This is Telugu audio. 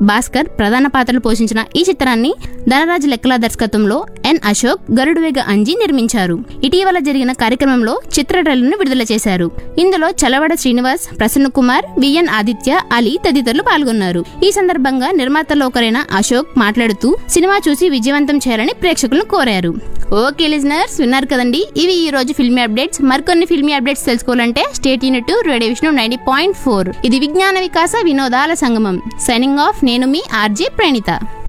భాస్కర్ ప్రధాన పాత్రలు పోషించిన ఈ చిత్రాన్ని ధనరాజ్ లెక్కల దర్శకత్వంలో ఎన్ అశోక్ గరుడువేగ అంజి నిర్మించారు ఇటీవల జరిగిన కార్యక్రమంలో చిత్ర ట్రైలర్ను విడుదల చేశారు ఇందులో చలవడ శ్రీనివాస్ ప్రసన్న కుమార్ విఎన్ ఆదిత్య అలీ తదితరులు పాల్గొన్నారు ఈ సందర్భంగా నిర్మాతల్లో ఒకరైన అశోక్ మాట్లాడుతూ సినిమా చూసి విజయవంతం చేయాలని ప్రేక్షకులను కోరారు ఓకే లిజనర్స్ విన్నారు కదండి ఇవి ఈ రోజు ఫిల్మీ అప్డేట్స్ మరికొన్ని ఫిల్మీ అప్డేట్స్ తెలుసుకోవాలంటే state unit radio Vishnu ninety point four ఇది విజ్ఞాన వికాస వినోదాల సంగమం సైనింగ్ ఆఫ్ నేను మీ ఆర్జే ప్రణిత